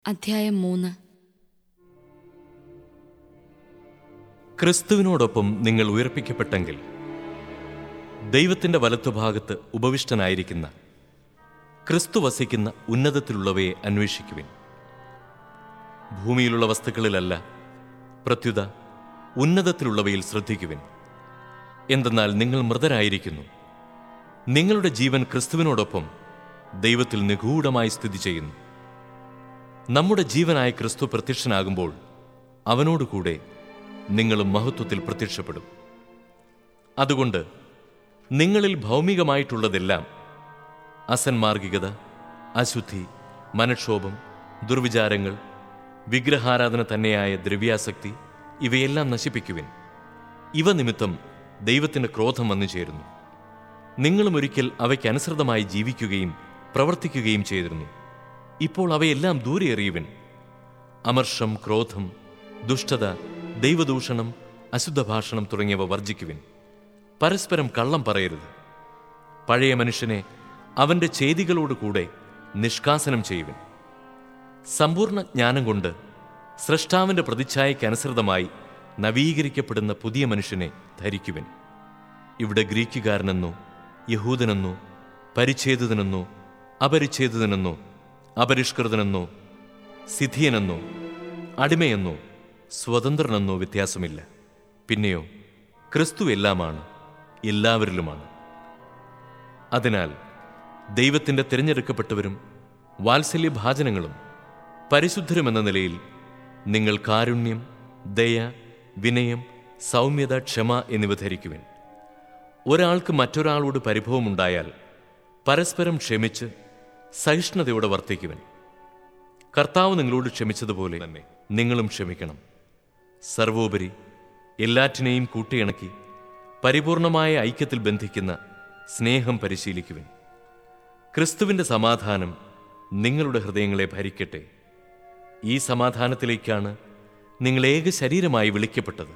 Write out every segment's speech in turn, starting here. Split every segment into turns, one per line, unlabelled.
അധ്യായം മൂന്ന്
ക്രിസ്തുവിനോടൊപ്പം നിങ്ങൾ ഉയർപ്പിക്കപ്പെട്ടെങ്കിൽ ദൈവത്തിന്റെ വലത്തുഭാഗത്ത് ഉപവിഷ്ടനായിരിക്കുന്ന ക്രിസ്തു വസിക്കുന്ന ഉന്നതത്തിലുള്ളവയെ അന്വേഷിക്കുവിൻ ഭൂമിയിലുള്ള വസ്തുക്കളിലല്ല പ്രത്യുത ഉന്നതത്തിലുള്ളവയിൽ ശ്രദ്ധിക്കുവിൻ എന്തെന്നാൽ നിങ്ങൾ മൃതരായിരിക്കുന്നു നിങ്ങളുടെ ജീവൻ ക്രിസ്തുവിനോടൊപ്പം ദൈവത്തിൽ നിഗൂഢമായി സ്ഥിതി ചെയ്യുന്നു നമ്മുടെ ജീവനായ ക്രിസ്തു പ്രത്യക്ഷനാകുമ്പോൾ അവനോടുകൂടെ നിങ്ങളും മഹത്വത്തിൽ പ്രത്യക്ഷപ്പെടും അതുകൊണ്ട് നിങ്ങളിൽ ഭൗമികമായിട്ടുള്ളതെല്ലാം അസന്മാർഗികത അശുദ്ധി മനക്ഷോഭം ദുർവിചാരങ്ങൾ വിഗ്രഹാരാധന തന്നെയായ ദ്രവ്യാസക്തി ഇവയെല്ലാം നശിപ്പിക്കുവിൻ ഇവ നിമിത്തം ദൈവത്തിന് ക്രോധം വന്നു ചേരുന്നു നിങ്ങളും ഒരിക്കൽ അവയ്ക്കനുസൃതമായി ജീവിക്കുകയും പ്രവർത്തിക്കുകയും ചെയ്തിരുന്നു ഇപ്പോൾ അവയെല്ലാം ദൂരെ എറിയുവിൻ അമർഷം ക്രോധം ദുഷ്ടത ദൈവദൂഷണം അശുദ്ധ ഭാഷണം തുടങ്ങിയവ വർജിക്കുവിൻ പരസ്പരം കള്ളം പറയരുത് പഴയ മനുഷ്യനെ അവന്റെ ചെയ്തികളോടുകൂടെ നിഷ്കാസനം ചെയ്യുവിൻ സമ്പൂർണ്ണ ജ്ഞാനം കൊണ്ട് സൃഷ്ടാവിന്റെ പ്രതിച്ഛായയ്ക്കനുസൃതമായി നവീകരിക്കപ്പെടുന്ന പുതിയ മനുഷ്യനെ ധരിക്കുവിൻ ഇവിടെ ഗ്രീക്കുകാരനെന്നോ യഹൂദനെന്നോ പരിച്ഛേദിതനെന്നോ അപരിച്ഛേദിതനെന്നോ അപരിഷ്കൃതനെന്നോ സിദ്ധിയനെന്നോ അടിമയെന്നോ സ്വതന്ത്രനെന്നോ വ്യത്യാസമില്ല പിന്നെയോ ക്രിസ്തു എല്ലാമാണ് എല്ലാവരിലുമാണ് അതിനാൽ ദൈവത്തിൻ്റെ തിരഞ്ഞെടുക്കപ്പെട്ടവരും വാത്സല്യഭാചനങ്ങളും പരിശുദ്ധരുമെന്ന നിലയിൽ നിങ്ങൾ കാരുണ്യം ദയ വിനയം സൗമ്യത ക്ഷമ എന്നിവ ധരിക്കുവിൻ ഒരാൾക്ക് മറ്റൊരാളോട് പരിഭവമുണ്ടായാൽ പരസ്പരം ക്ഷമിച്ച് സഹിഷ്ണുതയോടെ വർത്തിക്കുവൻ കർത്താവ് നിങ്ങളോട് ക്ഷമിച്ചതുപോലെ തന്നെ നിങ്ങളും ക്ഷമിക്കണം സർവോപരി എല്ലാറ്റിനെയും കൂട്ടിയിണക്കി പരിപൂർണമായ ഐക്യത്തിൽ ബന്ധിക്കുന്ന സ്നേഹം പരിശീലിക്കുവിൻ ക്രിസ്തുവിന്റെ സമാധാനം നിങ്ങളുടെ ഹൃദയങ്ങളെ ഭരിക്കട്ടെ ഈ സമാധാനത്തിലേക്കാണ് നിങ്ങൾ ഏക ശരീരമായി വിളിക്കപ്പെട്ടത്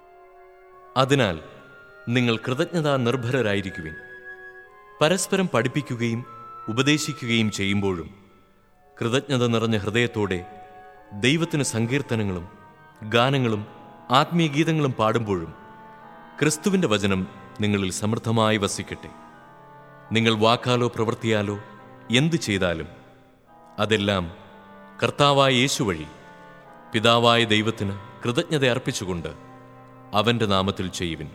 അതിനാൽ നിങ്ങൾ കൃതജ്ഞതാ നിർഭരരായിരിക്കുവിൻ പരസ്പരം പഠിപ്പിക്കുകയും ഉപദേശിക്കുകയും ചെയ്യുമ്പോഴും കൃതജ്ഞത നിറഞ്ഞ ഹൃദയത്തോടെ ദൈവത്തിന് സങ്കീർത്തനങ്ങളും ഗാനങ്ങളും ആത്മീയ ഗീതങ്ങളും പാടുമ്പോഴും ക്രിസ്തുവിന്റെ വചനം നിങ്ങളിൽ സമൃദ്ധമായി വസിക്കട്ടെ നിങ്ങൾ വാക്കാലോ പ്രവൃത്തിയാലോ എന്തു ചെയ്താലും അതെല്ലാം കർത്താവായ യേശു വഴി പിതാവായ ദൈവത്തിന് കൃതജ്ഞത അർപ്പിച്ചുകൊണ്ട് അവന്റെ നാമത്തിൽ ചെയ്യുവിൻ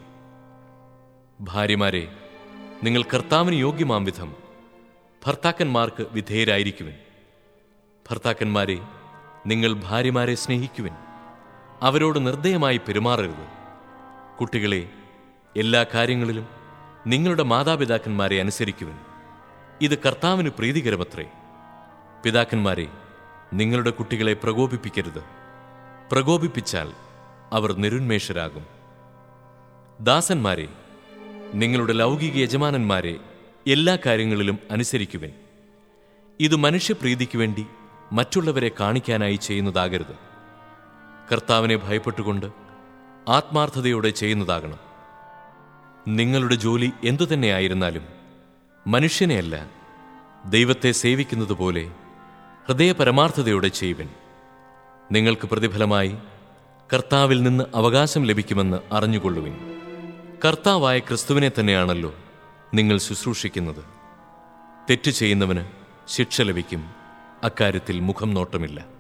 ഭാര്യമാരെ നിങ്ങൾ കർത്താവിന് യോഗ്യമാം വിധം ഭർത്താക്കന്മാർക്ക് വിധേയരായിരിക്കുവിൻ ഭർത്താക്കന്മാരെ നിങ്ങൾ ഭാര്യമാരെ സ്നേഹിക്കുവിൻ അവരോട് നിർദ്ദയമായി പെരുമാറരുത് കുട്ടികളെ എല്ലാ കാര്യങ്ങളിലും നിങ്ങളുടെ മാതാപിതാക്കന്മാരെ അനുസരിക്കുവിൻ ഇത് കർത്താവിന് പ്രീതികരമത്രേ പിതാക്കന്മാരെ നിങ്ങളുടെ കുട്ടികളെ പ്രകോപിപ്പിക്കരുത് പ്രകോപിപ്പിച്ചാൽ അവർ നിരുന്മേഷരാകും ദാസന്മാരെ നിങ്ങളുടെ ലൗകിക യജമാനന്മാരെ എല്ലാ കാര്യങ്ങളിലും അനുസരിക്കുവിൻ ഇത് മനുഷ്യപ്രീതിക്ക് വേണ്ടി മറ്റുള്ളവരെ കാണിക്കാനായി ചെയ്യുന്നതാകരുത് കർത്താവിനെ ഭയപ്പെട്ടുകൊണ്ട് ആത്മാർത്ഥതയോടെ ചെയ്യുന്നതാകണം നിങ്ങളുടെ ജോലി എന്തുതന്നെയായിരുന്നാലും മനുഷ്യനെയല്ല ദൈവത്തെ സേവിക്കുന്നത് പോലെ ഹൃദയപരമാർത്ഥതയോടെ ചെയ്യുവിൻ നിങ്ങൾക്ക് പ്രതിഫലമായി കർത്താവിൽ നിന്ന് അവകാശം ലഭിക്കുമെന്ന് അറിഞ്ഞുകൊള്ളുവിൻ കർത്താവായ ക്രിസ്തുവിനെ തന്നെയാണല്ലോ നിങ്ങൾ ശുശ്രൂഷിക്കുന്നത് തെറ്റ് ചെയ്യുന്നവന് ശിക്ഷ ലഭിക്കും അക്കാര്യത്തിൽ മുഖം നോട്ടമില്ല